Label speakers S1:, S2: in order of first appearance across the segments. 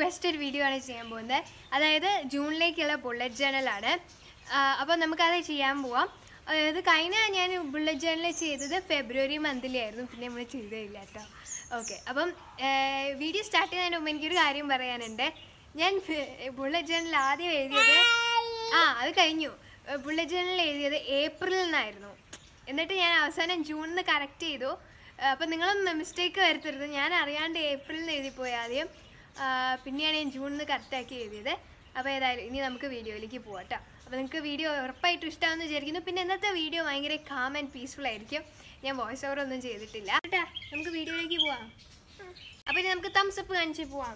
S1: interest ഒരു video ആണ് ചെയ്യാൻ പോകുന്നത് അതായത് ജൂണിലേക്കുള്ള ബുള്ളറ്റ് ജേണലാണ് അപ്പോൾ നമുക്കത് ചെയ്യാൻ പോവാം അതായത് കഴിഞ്ഞ ഞാൻ ബുള്ളറ്റ് ജേണൽ ചെയ്തത് ഫെബ്രുവരി മന്തിലായിരുന്നു പിന്നെ നമ്മൾ ചെയ്തില്ല കേട്ടോ ഓക്കെ അപ്പം വീഡിയോ സ്റ്റാർട്ട് ചെയ്യുന്നതിന് മുമ്പ് എനിക്കൊരു കാര്യം പറയാനുണ്ട് ഞാൻ ബുള്ളറ്റ് ജേണൽ ആദ്യം എഴുതിയത് ആ അത് കഴിഞ്ഞു ബുള്ളറ്റ് ജേണൽ എഴുതിയത് ഏപ്രിലിൽ നിന്നായിരുന്നു എന്നിട്ട് ഞാൻ അവസാനം ജൂണിൽ നിന്ന് കറക്റ്റ് ചെയ്തു അപ്പം നിങ്ങളും മിസ്റ്റേക്ക് വരുത്തരുത് ഞാൻ അറിയാണ്ട് ഏപ്രിലിൽ നിന്ന് എഴുതിപ്പോയി ആദ്യം ആ, പിന്നെയാണ് ഞാൻ ജൂണിൽ നിന്ന് കറക്റ്റാക്കി എഴുതിയത് അപ്പോൾ ഏതായാലും ഇനി നമുക്ക് വീഡിയോയിലേക്ക് പോവാം കേട്ടോ അപ്പോൾ നിങ്ങൾക്ക് വീഡിയോ ഉറപ്പായിട്ടും ഇഷ്ടമാണെന്ന് വിചാരിക്കുന്നു പിന്നെ ഇന്നത്തെ വീഡിയോ ഭയങ്കര കാം ആൻഡ് പീസ്ഫുൾ ആയിരിക്കും ഞാൻ വോയിസ് ഓവർ ഒന്നും ചെയ്തിട്ടില്ല കേട്ടാ നമുക്ക് വീഡിയോയിലേക്ക് പോവാം അപ്പോൾ ഇനി നമുക്ക് തംസ് അപ്പ് കാണിച്ച് പോവാം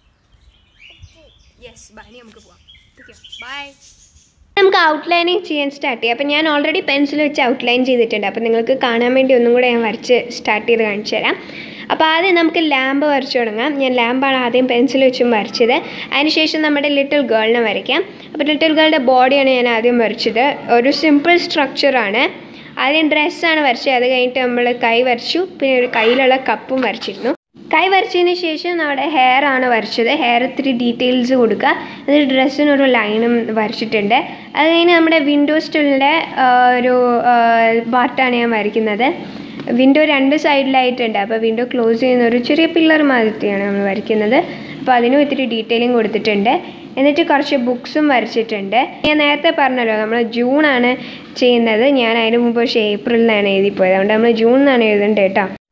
S1: യെസ് ബൈ ഇനി നമുക്ക് പോവാം ഓക്കെ ബൈ നമുക്ക് ഔട്ട്ലൈനിങ് ചെയ്യാൻ സ്റ്റാർട്ട് ചെയ്യാം അപ്പോൾ ഞാൻ ഓൾറെഡി പെൻസിൽ വെച്ച് ഔട്ട്ലൈൻ ചെയ്തിട്ടുണ്ട് അപ്പോൾ നിങ്ങൾക്ക് കാണാൻ വേണ്ടി ഒന്നും കൂടെ ഞാൻ വരച്ച് സ്റ്റാർട്ട് ചെയ്ത് കാണിച്ചു തരാം അപ്പോൾ ആദ്യം നമുക്ക് ലാമ്പ് വരച്ചു തുടങ്ങാം ഞാൻ ലാമ്പാണ് ആദ്യം പെൻസിൽ വെച്ചും വരച്ചത് അതിനുശേഷം നമ്മുടെ ലിറ്റിൽ ഗേളിനെ വരയ്ക്കാം അപ്പോൾ ലിറ്റിൽ ഗേളുടെ ബോഡിയാണ് ഞാൻ ആദ്യം വരച്ചത് ഒരു സിമ്പിൾ സ്ട്രക്ചറാണ് ആദ്യം ഡ്രസ്സാണ് വരച്ചത് അത് കഴിഞ്ഞിട്ട് നമ്മൾ കൈ വരച്ചു പിന്നെ ഒരു കയ്യിലുള്ള കപ്പും വരച്ചിരുന്നു കൈ വരച്ചതിന് ശേഷം നമ്മുടെ ഹെയർ ആണ് വരച്ചത് ഹെയർ ഇത്തിരി ഡീറ്റെയിൽസ് കൊടുക്കുക എന്നിട്ട് ഡ്രസ്സിനൊരു ലൈനും വരച്ചിട്ടുണ്ട് അത് കഴിഞ്ഞ് നമ്മുടെ വിൻഡോ സ്റ്റിലിൻ്റെ ഒരു പാർട്ടാണ് ഞാൻ വരയ്ക്കുന്നത് വിൻഡോ രണ്ട് സൈഡിലായിട്ടുണ്ട് അപ്പോൾ വിൻഡോ ക്ലോസ് ചെയ്യുന്ന ഒരു ചെറിയ പില്ലർ മാതിരിയാണ് നമ്മൾ വരയ്ക്കുന്നത് അപ്പോൾ അതിനും ഇത്തിരി ഡീറ്റെയിലിംഗ് കൊടുത്തിട്ടുണ്ട് എന്നിട്ട് കുറച്ച് ബുക്സും വരച്ചിട്ടുണ്ട് ഞാൻ നേരത്തെ പറഞ്ഞല്ലോ നമ്മൾ ജൂണാണ് ചെയ്യുന്നത് ഞാൻ അതിന് മുമ്പ് പക്ഷേ ഏപ്രിലിൽ നിന്നാണ് എഴുതിപ്പോയത് അതുകൊണ്ട് നമ്മൾ ജൂൺ എന്നാണ് എഴുതേണ്ടത് കേട്ടോ